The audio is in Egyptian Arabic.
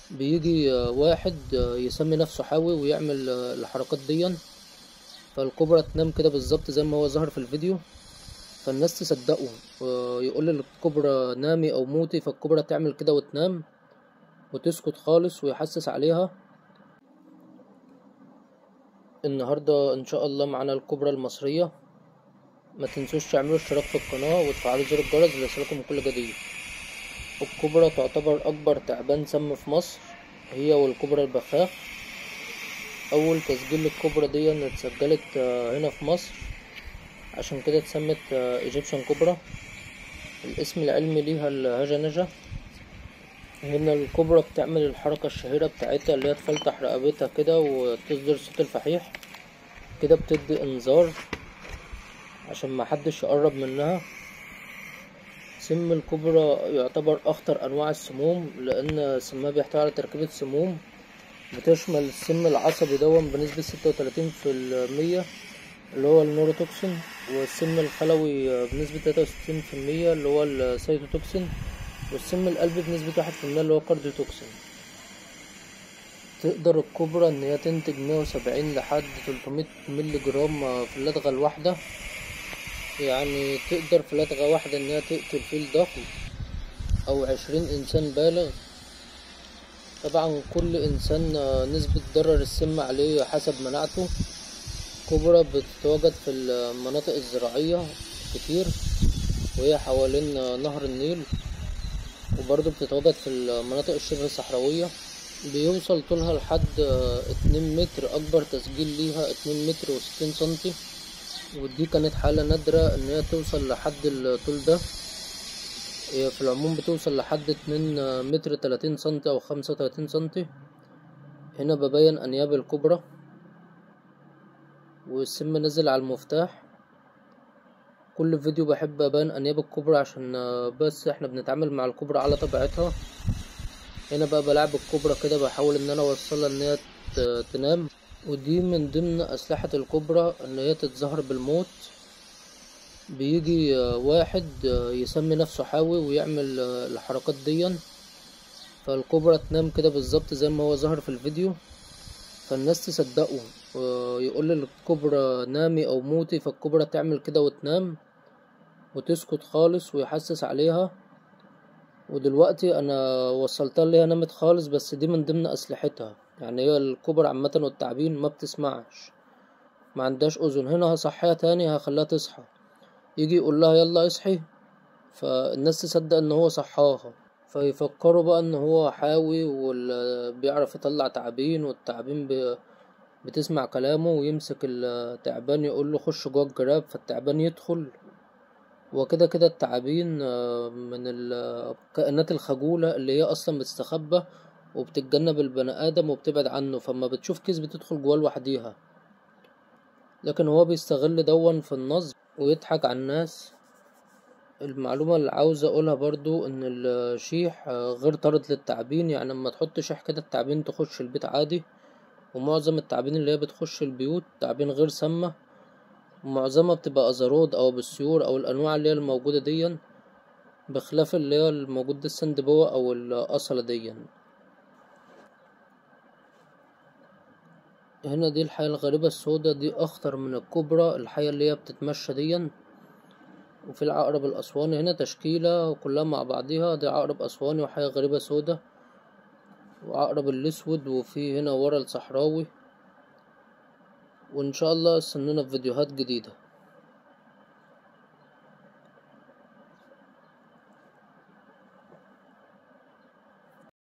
بيجي واحد يسمي نفسه حاوي ويعمل الحركات دي فالكوبرا تنام كده بالظبط زي ما هو ظهر في الفيديو فالناس تصدقه يقول الكوبرا نامي او موتي فالكوبرا تعمل كده وتنام وتسكت خالص ويحسس عليها النهاردة ان شاء الله معانا الكوبرا المصرية ما تنسوش تعملوا اشتراك في القناة وتفعلوا زر الجرس ليصلكم كل جديد الكوبرا تعتبر اكبر تعبان سم في مصر هي والكوبرا البخاخ اول تسجيل للكوبرا دي اتسجلت هنا في مصر عشان كده اتسمت ايجيبشن كوبرا الاسم العلمي ليها الهجنجة هنا الكوبرا بتعمل الحركة الشهيرة بتاعتها اللي هي تفلتح رقبتها كده وتصدر صوت الفحيح كده بتدي انذار عشان محدش يقرب منها سم الكوبرا يعتبر اخطر انواع السموم لان سمها بيحتوي على تركيبة سموم بتشمل السم العصبي دون بنسبة ستة وتلاتين في المية اللي هو النوروتوكسين والسم الخلوي بنسبة تلاتة وستين في المية اللي هو السيتوتوكسين والسم القلبي بنسبة واحد في المية اللي هو الكارديوتوكسين تقدر الكوبرا ان هي تنتج مية وسبعين لحد تلتمية ملي جرام في اللدغة الواحدة يعني تقدر في لدغة واحدة ان هي تقتل فيل ضخم او عشرين انسان بالغ طبعا كل انسان نسبة ضرر السم عليه حسب مناعته كوبرا بتتواجد في المناطق الزراعية كتير وهي حوالين نهر النيل وبرضه بتتواجد في المناطق الشبه صحراوية بيوصل طولها لحد اتنين متر اكبر تسجيل ليها اتنين متر وستين سنتي ودي كانت حالة نادرة ان هي توصل لحد الطول ده هي في العموم بتوصل لحد اتنين متر تلاتين سنتي او خمسة وتلاتين سنتي هنا ببين انياب الكبرى والسم نزل على المفتاح كل فيديو بحب ابان انياب الكبرى عشان بس احنا بنتعامل مع الكبرى على طبيعتها هنا بقى بلعب الكبرى كده بحاول ان انا اوصلها ان هي تنام ودي من ضمن اسلحة الكبرى ان هي تتظاهر بالموت بيجي واحد يسمي نفسه حاوي ويعمل الحركات دي فالكبرى تنام كده بالظبط زي ما هو ظهر في الفيديو فالناس تصدقه يقول الكبرى نامي او موتي فالكبرى تعمل كده وتنام وتسكت خالص ويحسس عليها ودلوقتي انا وصلتها اللي هي نامت خالص بس دي من ضمن اسلحتها يعني هي الكبرى عامه والتعبين ما بتسمعش ما عندهاش اذن هنا هصحيها تاني هخليها تصحى يجي يقول لها يلا اصحي فالناس تصدق ان هو صحاها فيفكروا بقى ان هو حاوي واللي بيعرف يطلع تعابين والتعابين بي بتسمع كلامه ويمسك التعبان يقول له خش جوه الجراب فالتعبان يدخل وكده كده التعابين من الكائنات الخجولة اللي هي اصلا بتستخبى وبتتجنب البني ادم وبتبعد عنه فما بتشوف كيس بتدخل جواه لوحديها لكن هو بيستغل دون في النصب ويضحك على الناس المعلومة اللي عاوز اقولها برضو ان الشيح غير طارد للتعابين يعني اما تحط شيح كده التعابين تخش البيت عادي ومعظم التعابين اللي هي بتخش البيوت تعابين غير سامة ومعظمها بتبقى ازرود او بالسيور او الانواع اللي هي الموجودة ديا بخلاف اللي هي الموجود السندبوة او الاصلة ديا هنا دي الحياة الغريبة السوداء دي اخطر من الكبرى الحياة اللي هي بتتمشى ديا وفي العقرب الاسواني هنا تشكيلة كلها مع بعضيها دي عقرب اسواني وحياة غريبة سوداء وعقرب الاسود وفي هنا ورا الصحراوي وان شاء الله استنونا في فيديوهات جديده